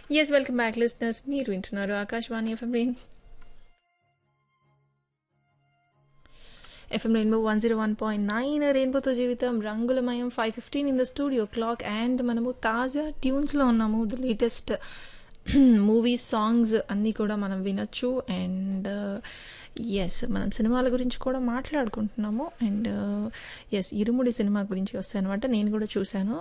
yes welcome back listeners మీరు వింటున్నారు Akashvani FM rain FM rainbow one zero one point nine రెయిన్బోతో జీవితం రంగులమయం five fifteen in the studio clock and మనము తాజా ట్యూన్స్లో ఉన్నాము ద లేటెస్ట్ మూవీస్ సాంగ్స్ అన్నీ కూడా మనం వినొచ్చు అండ్ ఎస్ మనం సినిమాల గురించి కూడా మాట్లాడుకుంటున్నాము అండ్ ఎస్ ఇరుముడి సినిమా గురించి వస్తాయి అనమాట నేను కూడా చూశాను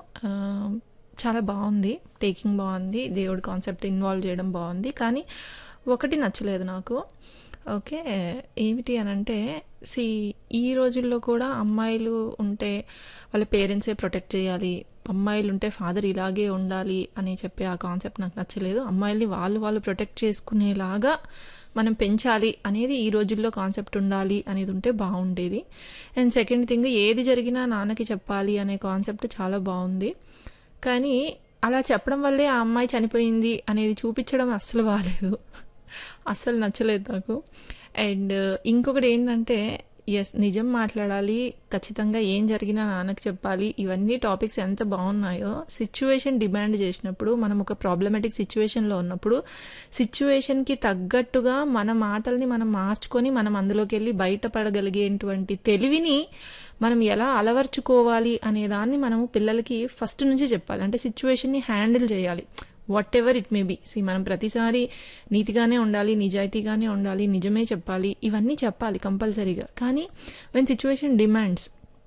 చాలా బాగుంది టేకింగ్ బాగుంది దేవుడి కాన్సెప్ట్ ఇన్వాల్వ్ చేయడం బాగుంది కానీ ఒకటి నచ్చలేదు నాకు ఓకే ఏమిటి అని అంటే సి ఈ రోజుల్లో కూడా అమ్మాయిలు ఉంటే వాళ్ళ పేరెంట్సే ప్రొటెక్ట్ చేయాలి అమ్మాయిలు ఉంటే ఫాదర్ ఇలాగే ఉండాలి అని చెప్పి ఆ కాన్సెప్ట్ నాకు నచ్చలేదు అమ్మాయిల్ని వాళ్ళు వాళ్ళు ప్రొటెక్ట్ చేసుకునేలాగా మనం పెంచాలి అనేది ఈ రోజుల్లో కాన్సెప్ట్ ఉండాలి అనేది ఉంటే బాగుండేది అండ్ సెకండ్ థింగ్ ఏది జరిగినా నాన్నకి చెప్పాలి అనే కాన్సెప్ట్ చాలా బాగుంది కానీ అలా చెప్పడం వల్లే ఆ అమ్మాయి చనిపోయింది అనేది చూపించడం అస్సలు బాగాలేదు అస్సలు నచ్చలేదు నాకు అండ్ ఇంకొకటి ఏంటంటే ఎస్ నిజం మాట్లాడాలి ఖచ్చితంగా ఏం జరిగినా నాన్నకి చెప్పాలి ఇవన్నీ టాపిక్స్ ఎంత బాగున్నాయో సిచ్యువేషన్ డిమాండ్ చేసినప్పుడు మనం ఒక ప్రాబ్లమెటిక్ సిచ్యువేషన్లో ఉన్నప్పుడు సిచ్యువేషన్కి తగ్గట్టుగా మన మాటల్ని మనం మార్చుకొని మనం అందులోకి వెళ్ళి బయటపడగలిగేటువంటి తెలివిని మనం ఎలా అలవర్చుకోవాలి అనే దాన్ని మనము పిల్లలకి ఫస్ట్ నుంచి చెప్పాలి అంటే సిచ్యువేషన్ని హ్యాండిల్ చేయాలి whatever it may be see మనం ప్రతిసారి నీతిగానే ఉండాలి నిజాయితీగానే ఉండాలి నిజమే చెప్పాలి ఇవన్నీ చెప్పాలి కంపల్సరీగా కానీ వెన్ సిచ్యువేషన్ డిమాండ్స్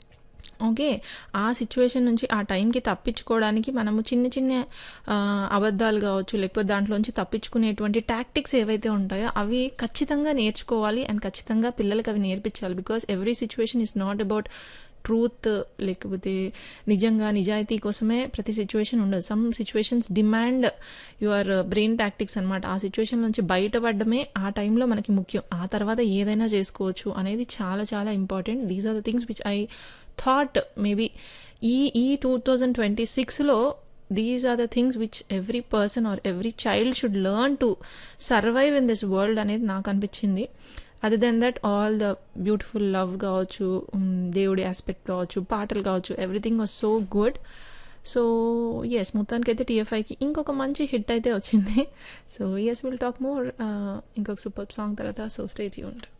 ఓకే ఆ సిచ్యువేషన్ నుంచి ఆ టైంకి తప్పించుకోవడానికి మనము చిన్న చిన్న అబద్ధాలు కావచ్చు లేకపోతే దాంట్లోంచి తప్పించుకునేటువంటి టాక్టిక్స్ ఏవైతే ఉంటాయో అవి ఖచ్చితంగా నేర్చుకోవాలి అండ్ ఖచ్చితంగా పిల్లలకి అవి నేర్పించాలి because every situation is not about truth లేకపోతే నిజంగా నిజాయితీ కోసమే ప్రతి సిచ్యువేషన్ ఉండదు some situations demand your brain tactics అనమాట ఆ సిచ్యువేషన్ నుంచి బయటపడమే ఆ టైంలో మనకి ముఖ్యం ఆ తర్వాత ఏదైనా చేసుకోవచ్చు అనేది చాలా చాలా important these are the things which I thought maybe ఈ ఈ టూ థౌజండ్ ట్వంటీ సిక్స్లో these are the things which every person or every child should learn to survive in this world అనేది నాకు అనిపించింది other than that all the beautiful love కావచ్చు దేవుడి aspect కావచ్చు పాటలు కావచ్చు everything was so good so yes మొత్తానికి అయితే టీఎఫ్ఐకి ఇంకొక మంచి హిట్ అయితే వచ్చింది so yes will talk more ఇంకొక సూపర్ సాంగ్ తర్వాత సో స్టేట్ యూంట్